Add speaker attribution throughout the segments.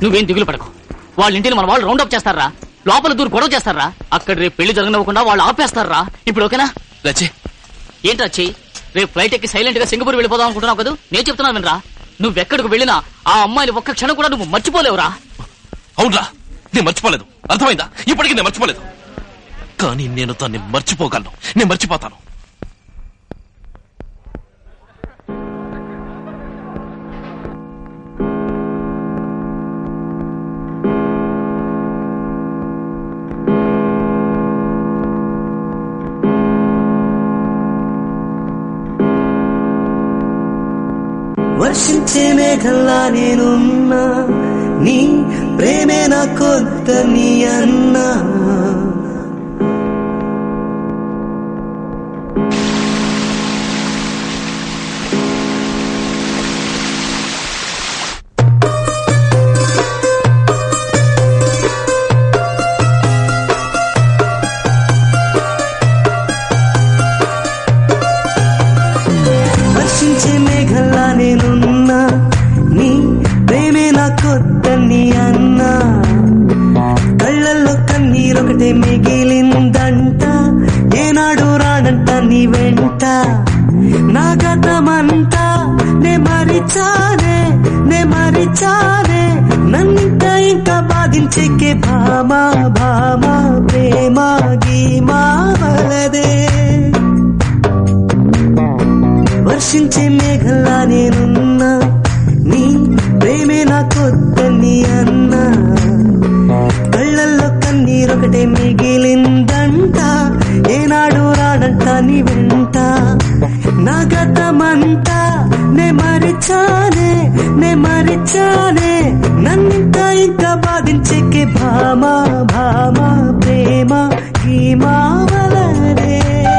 Speaker 1: నువ్వేం దిగులు పడకు వాళ్ళ ఇంటిని మన వాళ్ళు రౌండప్ చేస్తారా లోపల దూరు గొడవ చేస్తారా అక్కడ రేపు పెళ్లి జరగనివ్వకుండా వాళ్ళు ఆపేస్తారా ఇప్పుడు ఓకేనా
Speaker 2: రచి
Speaker 1: ఏంట్రా చెయ్యి రేపు ఫ్లైట్ ఎక్కి సైలెంట్ గా సింగపూర్ వెళ్ళిపోదాం అనుకుంటున్నావు కదా నేను చెప్తున్నాను వినరా నువ్వెక్కడికి వెళ్ళినా ఆ అమ్మాయిని ఒక్క క్షణం కూడా నువ్వు మర్చిపోలేవురా
Speaker 2: అవునరా నేను మర్చిపోలేదు అర్థమైందా ఇప్పటికీ నేను మర్చిపోలేదు కానీ నేను దాన్ని మర్చిపోగలను నేను మర్చిపోతాను
Speaker 3: వర్షించే మేఘల్లా నేనున్నా నీ ప్రేమే నా కొత్త నీ అన్నా వర్షించే మేఘల్లా నేనున్నా నీ ప్రేమే నా కొత్త నీ అన్నా కళ్ళల్లో కన్నీరొకటే మిగిలిందంట ఏనాడు రాడంట నీ వెంట నా గతమంతా నే మరిచానే నే మరిచానే నన్నింత ఇంకా బాధించేకే భామా భామా ప్రేమ గీమా వలదే వర్షించే మేఘల్లా నేనున్నా నీ ప్రేమే నా కొత్త నీ అన్నా కళ్ళల్లో కన్నీరొకటే మిగిలిందంట ఏనాడు రాడంట నీ వెంట నా గతమంతా నే మరిచానే నే మరిచానే నన్నింత ఇంకా బాధించేకే భామా భామా ప్రేమ గీమా వలనే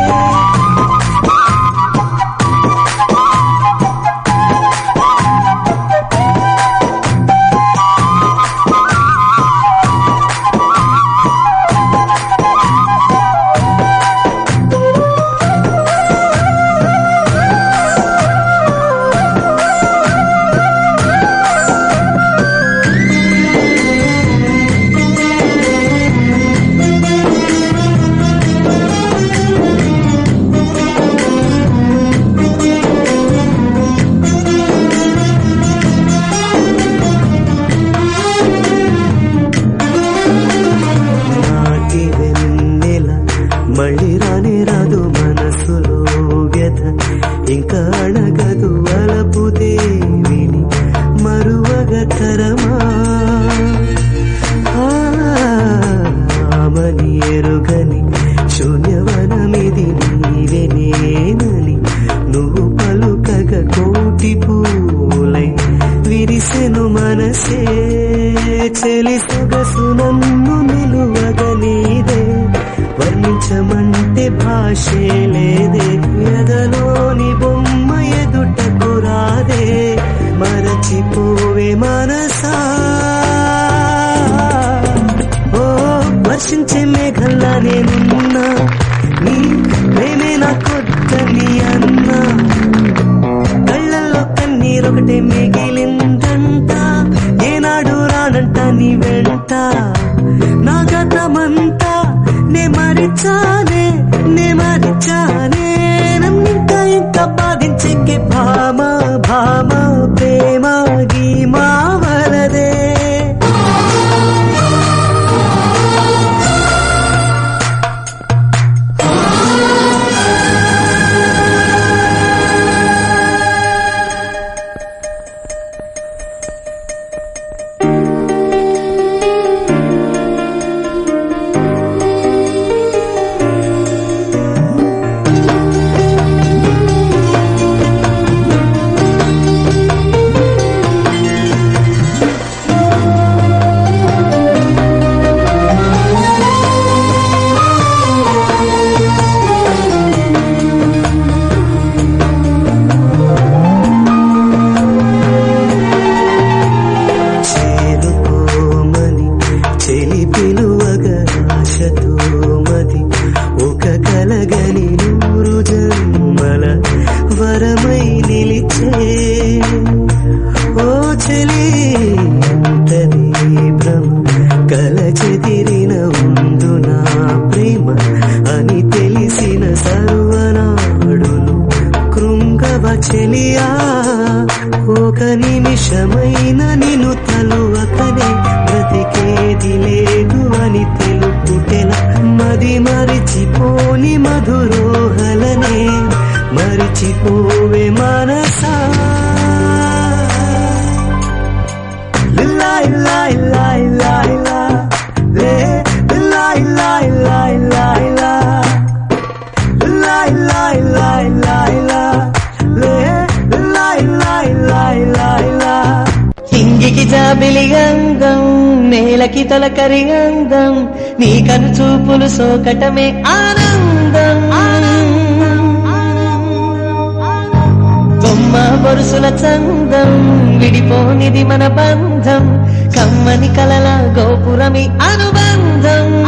Speaker 3: నాటి వెన్నెల మళ్ళీ రానే రాదు మనసులో వ్యధ ఇంకా అడగదు వలపు దేవిని మరువగ తరమా ఆ, ఆమని ఎరుగని శూన్యవనమిది నీవే నేనని నువ్వు పలుకగ కోటి పూలై విరిసెను మనసే చెలి సొగసు నన్ను నిలువగ నీదే వర్ణించమంటే భాషే లేదే ఎదలోని బొమ్మ ఎదుటకు రాదే మరచిపోవే మనసా ఓ వర్షించే మేఘల్లా నేనున్నా నీ ప్రేమే నా కొత్త నీ అన్నా కళ్ళల్లో కన్నీరొకటే మిగిలిందంట ఏనాడు రానంట నీ వెంట నా గతమంతా నే మరిచానే నే మరిచానే నన్నింకా ఇంకా బాధించేకే భామ భామ ప్రేమ గీమా వలదే నేలకి తొలకరి అందం నీ కను చూపులు సోకటమే ఆనందం బొమ్మ బొరుసుల చందం విడిపోనిది మన బంధం కమ్మని కలల గోపురమి అనుబంధం